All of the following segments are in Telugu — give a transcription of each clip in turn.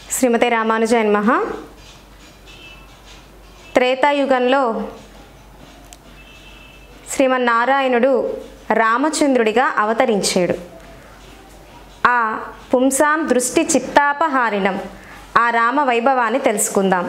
శ్రీమతి రామానుజాయ నమః త్రేతాయుగంలో శ్రీమన్నారాయణుడు రామచంద్రుడిగా అవతరించాడు ఆ పుంసాం దృష్టి చిత్తాపహారిణం ఆ రామ వైభవాన్ని తెలుసుకుందాం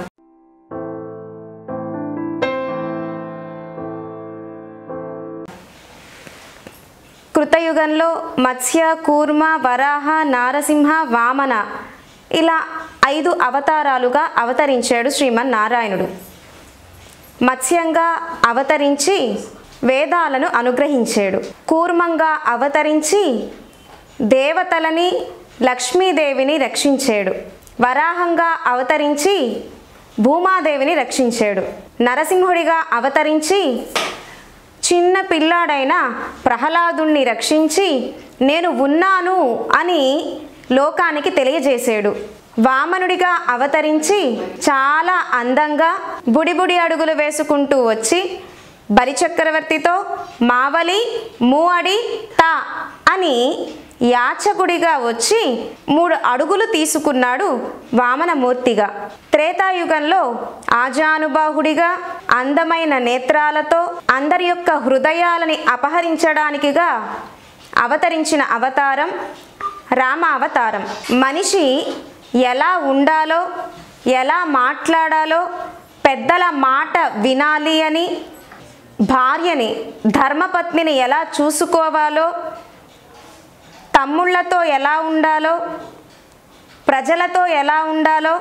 కృతయుగంలో మత్స్య కూర్మ వరాహ నారసింహ వామన ఇలా ఐదు అవతారాలుగా అవతరించాడు శ్రీమన్నారాయణుడు మత్స్యంగా అవతరించి వేదాలను అనుగ్రహించాడు కూర్మంగా అవతరించి దేవతలని లక్ష్మీదేవిని రక్షించాడు వరాహంగా అవతరించి భూమాదేవిని రక్షించాడు నరసింహుడిగా అవతరించి చిన్న పిల్లాడైన ప్రహ్లాదుణ్ణి రక్షించి నేను ఉన్నాను అని లోకానికి తెలియజేశాడు వామనుడిగా అవతరించి చాలా అందంగా బుడిబుడి అడుగులు వేసుకుంటూ వచ్చి బలిచక్రవర్తితో మావలి మూఅడి తా అని యాచకుడిగా వచ్చి మూడు అడుగులు తీసుకున్నాడు వామనమూర్తిగా త్రేతాయుగంలో ఆజానుబాహుడిగా అందమైన నేత్రాలతో అందరి యొక్క హృదయాలని అపహరించడానికిగా అవతరించిన అవతారం రామ అవతారం మనిషి ఎలా ఉండాలో ఎలా మాట్లాడాలో పెద్దల మాట వినాలి అని భార్యని ధర్మపత్నిని ఎలా చూసుకోవాలో తమ్ముళ్లతో ఎలా ఉండాలో ప్రజలతో ఎలా ఉండాలో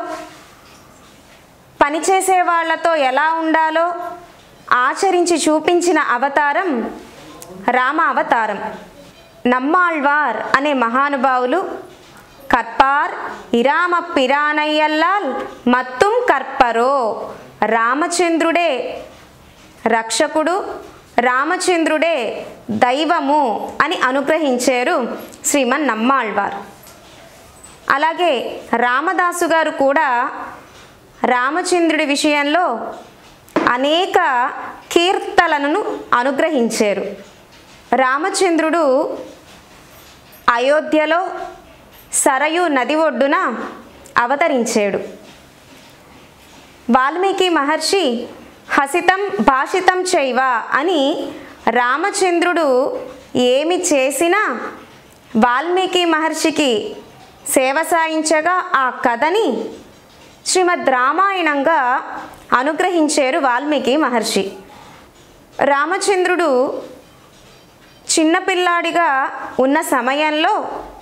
పనిచేసే వాళ్ళతో ఎలా ఉండాలో ఆచరించి చూపించిన అవతారం రామ అవతారం నమ్మాళ్వార్ అనే మహానుభావులు కర్పార్ ఇరామ పిరానయ్యల్లాల్ మత్తుం కర్పరో రామచంద్రుడే రక్షకుడు రామచంద్రుడే దైవము అని అనుగ్రహించారు శ్రీమన్ నమ్మాళ్వార్ అలాగే రామదాసు గారు కూడా రామచంద్రుడి విషయంలో అనేక కీర్తనలను అనుగ్రహించారు రామచంద్రుడు అయోధ్యలో సరయు నది ఒడ్డున అవతరించాడు వాల్మీకి మహర్షి హసితం భాషితం చైవ అని రామచంద్రుడు ఏమి చేసినా వాల్మీకి మహర్షికి సేవ సాయించగా ఆ కథని శ్రీమద్ రామాయణంగా అనుగ్రహించారు వాల్మీకి మహర్షి రామచంద్రుడు చిన్నపిల్లాడిగా ఉన్న సమయంలో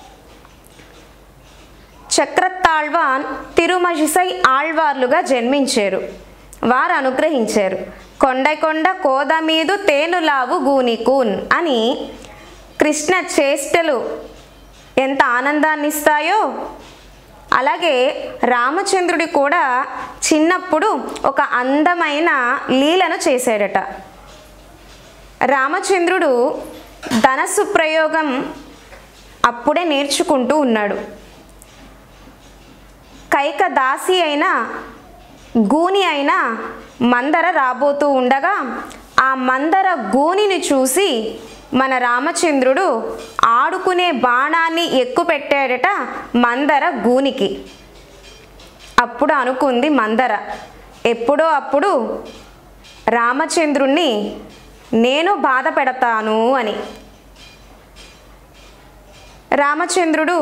చక్రతాళ్వాన్ తిరుమజిసై ఆళ్వార్లుగా జన్మించారు వారు అనుగ్రహించారు కొండ కొండ కోద మీదు తేనులావు గూనికూన్ అని కృష్ణ చేష్టలు ఎంత ఆనందాన్ని ఇస్తాయో అలాగే రామచంద్రుడి కూడా చిన్నప్పుడు ఒక అందమైన లీలను చేశాడట రామచంద్రుడు ధనస్సు ప్రయోగం అప్పుడే నేర్చుకుంటూ ఉన్నాడు కైక దాసి అయిన గూని అయిన మందర రాబోతూ ఉండగా ఆ మందర గూనిని చూసి మన రామచంద్రుడు ఆడుకునే బాణాన్ని ఎక్కుపెట్టాడట మందర గూనికి అప్పుడు అనుకుంది మందర ఎప్పుడో అప్పుడు రామచంద్రుణ్ణి నేను బాధ పెడతాను అని రామచంద్రుడు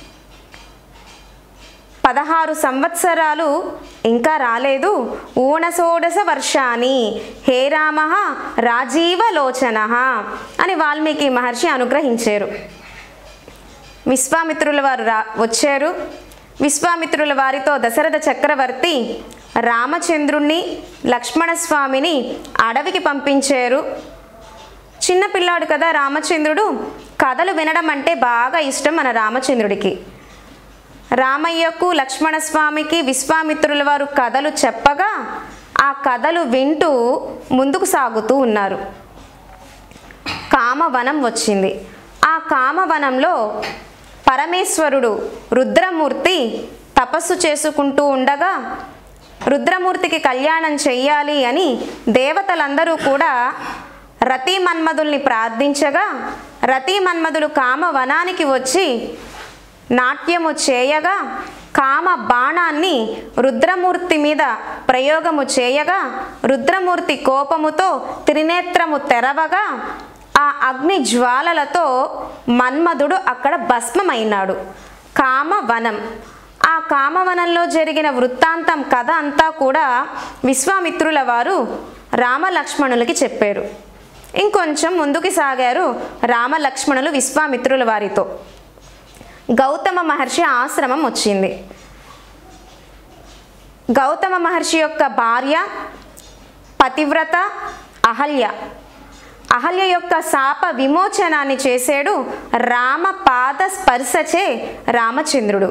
పదహారు సంవత్సరాలు ఇంకా రాలేదు ఊనసోడస వర్షాని హే రామ రాజీవలోచన అని వాల్మీకి మహర్షి అనుగ్రహించారు విశ్వామిత్రుల వారు రా వచ్చారు విశ్వామిత్రుల వారితో దశరథ చక్రవర్తి రామచంద్రుణ్ణి లక్ష్మణస్వామిని అడవికి పంపించారు చిన్నపిల్లాడు కదా రామచంద్రుడు కథలు వినడం అంటే బాగా ఇష్టం మన రామచంద్రుడికి రామయ్యకు లక్ష్మణస్వామికి విశ్వామిత్రుల వారు కథలు చెప్పగా ఆ కథలు వింటూ ముందుకు సాగుతూ ఉన్నారు కామవనం వచ్చింది ఆ కామవనంలో పరమేశ్వరుడు రుద్రమూర్తి తపస్సు చేసుకుంటూ ఉండగా రుద్రమూర్తికి కళ్యాణం చెయ్యాలి అని దేవతలందరూ కూడా రతి మన్మధుల్ని ప్రార్థించగా రతి మన్మధులు కామవనానికి వచ్చి నాట్యము చేయగా కామ బాణాన్ని రుద్రమూర్తి మీద ప్రయోగము చేయగా రుద్రమూర్తి కోపముతో త్రినేత్రము తెరవగా ఆ అగ్ని జ్వాలలతో మన్మధుడు అక్కడ భస్మమైనాడు కామవనం ఆ కామవనంలో జరిగిన వృత్తాంతం కథ అంతా కూడా విశ్వామిత్రుల వారు రామలక్ష్మణులకి చెప్పారు ఇంకొంచెం ముందుకు సాగారు రామలక్ష్మణులు విశ్వామిత్రుల వారితో గౌతమ మహర్షి ఆశ్రమం వచ్చింది గౌతమ మహర్షి యొక్క భార్య పతివ్రత అహల్య అహల్య యొక్క శాప విమోచనాన్ని చేసాడు రామ పాద స్పర్శచే రామచంద్రుడు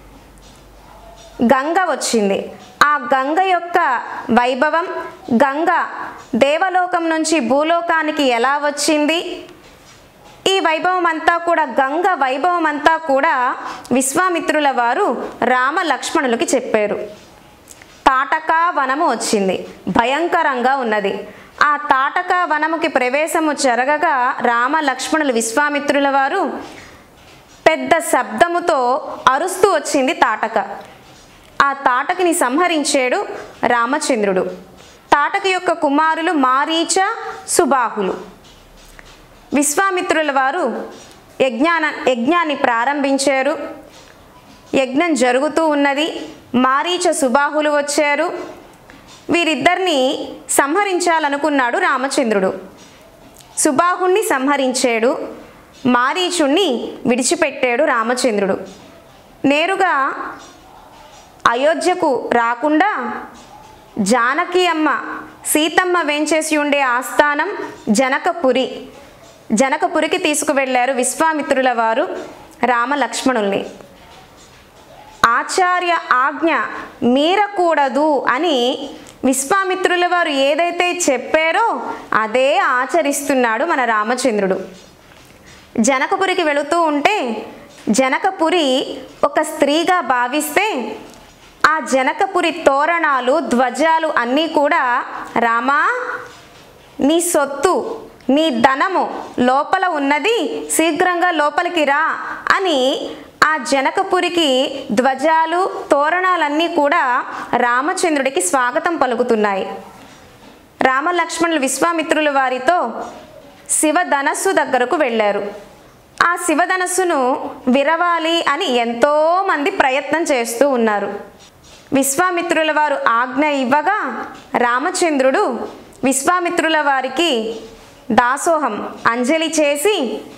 గంగ వచ్చింది ఆ గంగ యొక్క వైభవం గంగ దేవలోకం నుంచి భూలోకానికి ఎలా వచ్చింది ఈ వైభవం అంతా కూడా గంగ వైభవం అంతా కూడా విశ్వామిత్రుల వారు రామ లక్ష్మణులకి చెప్పారు తాటకా వనము వచ్చింది భయంకరంగా ఉన్నది ఆ తాటకా వనముకి ప్రవేశము జరగగా రామ లక్ష్మణులు విశ్వామిత్రుల వారు పెద్ద శబ్దముతో అరుస్తూ వచ్చింది తాటక ఆ తాటకిని సంహరించాడు రామచంద్రుడు తాటక యొక్క కుమారులు మారీచ సుబాహులు విశ్వామిత్రుల వారు యజ్ఞాన యజ్ఞాన్ని ప్రారంభించారు యజ్ఞం జరుగుతూ ఉన్నది మారీచ సుబాహులు వచ్చారు వీరిద్దరిని సంహరించాలనుకున్నాడు రామచంద్రుడు సుబాహుణ్ణి సంహరించాడు మారీచుణ్ణి విడిచిపెట్టాడు రామచంద్రుడు నేరుగా అయోధ్యకు రాకుండా జానకి అమ్మ సీతమ్మ వేంచేసి ఉండే ఆస్థానం జనకపురి జనకపురికి తీసుకువెళ్ళారు విశ్వామిత్రుల వారు రామ లక్ష్మణుల్ని ఆచార్య ఆజ్ఞ మీరకూడదు అని విశ్వామిత్రుల వారు ఏదైతే చెప్పారో అదే ఆచరిస్తున్నాడు మన రామచంద్రుడు జనకపురికి వెళుతూ ఉంటే జనకపురి ఒక స్త్రీగా భావిస్తే ఆ జనకపురి తోరణాలు ధ్వజాలు అన్నీ కూడా రామా నీ సొత్తు నీ ధనము లోపల ఉన్నది శీఘ్రంగా లోపలికి రా అని ఆ జనకపురికి ధ్వజాలు తోరణాలన్నీ కూడా రామచంద్రుడికి స్వాగతం పలుకుతున్నాయి రామలక్ష్మణులు విశ్వామిత్రుల వారితో శివధనస్సు దగ్గరకు వెళ్ళారు ఆ శివధనస్సును విరవాలి అని ఎంతోమంది ప్రయత్నం చేస్తూ ఉన్నారు విశ్వామిత్రుల వారు ఆజ్ఞ ఇవ్వగా రామచంద్రుడు విశ్వామిత్రుల వారికి దాసోహం అంజలి చేసి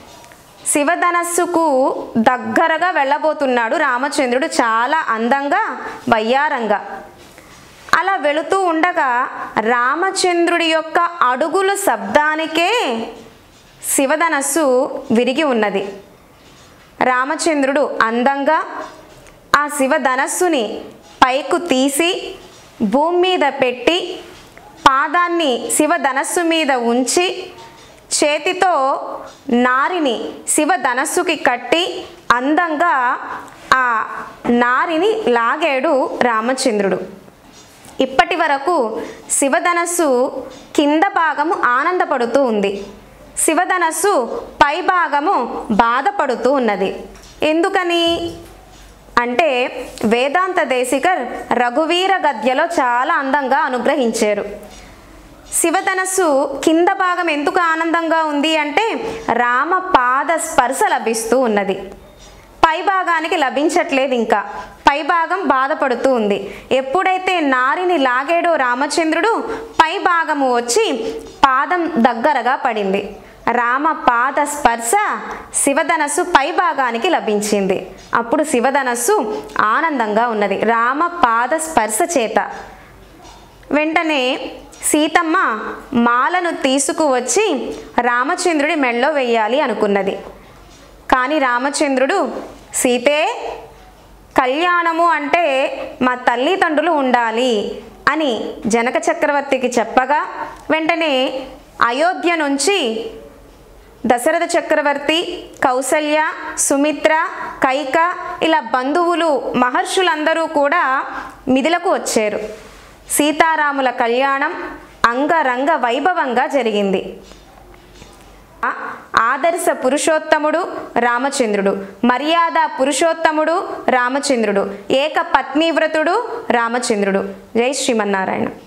శివధనస్సుకు దగ్గరగా వెళ్ళబోతున్నాడు రామచంద్రుడు చాలా అందంగా వయ్యారంగా అలా వెళుతూ ఉండగా రామచంద్రుడి యొక్క అడుగుల శబ్దానికే శివధనస్సు విరిగి ఉన్నది రామచంద్రుడు అందంగా ఆ శివధనస్సుని పైకు తీసి భూమి మీద పెట్టి పాదాన్ని శివధనస్సు మీద ఉంచి చేతితో నారిని శివధనస్సుకి కట్టి అందంగా ఆ నారిని లాగాడు రామచంద్రుడు ఇప్పటి వరకు శివధనస్సు కింద భాగము ఆనందపడుతూ ఉంది శివధనస్సు పై భాగము బాధపడుతూ ఉన్నది ఎందుకని అంటే వేదాంత దేశికర్ రఘువీర గద్యలో చాలా అందంగా అనుగ్రహించారు శివధనస్సు కింద భాగం ఎందుకు ఆనందంగా ఉంది అంటే రామ పాద స్పర్శ లభిస్తూ ఉన్నది పై భాగానికి లభించట్లేదు ఇంకా పై భాగం బాధపడుతూ ఉంది ఎప్పుడైతే నారిని లాగాడో రామచంద్రుడు పై భాగము వచ్చి పాదం దగ్గరగా పడింది రామ పాద స్పర్శ శివధనస్సు పై భాగానికి లభించింది అప్పుడు శివధనస్సు ఆనందంగా ఉన్నది రామ పాద స్పర్శ చేత వెంటనే సీతమ్మ మాలను తీసుకువచ్చి రామచంద్రుడి మెళ్ళో వెయ్యాలి అనుకున్నది కానీ రామచంద్రుడు సీతే కళ్యాణము అంటే మా తల్లిదండ్రులు ఉండాలి అని జనక చక్రవర్తికి చెప్పగా వెంటనే అయోధ్య నుంచి దశరథ చక్రవర్తి కౌసల్య సుమిత్ర కైక ఇలా బంధువులు మహర్షులందరూ కూడా మిథులకు వచ్చారు సీతారాముల కళ్యాణం అంగరంగ వైభవంగా జరిగింది ఆ- ఆదర్శ పురుషోత్తముడు రామచంద్రుడు మర్యాద పురుషోత్తముడు రామచంద్రుడు ఏక పత్నివ్రతుడు రామచంద్రుడు జై శ్రీమన్నారాయణ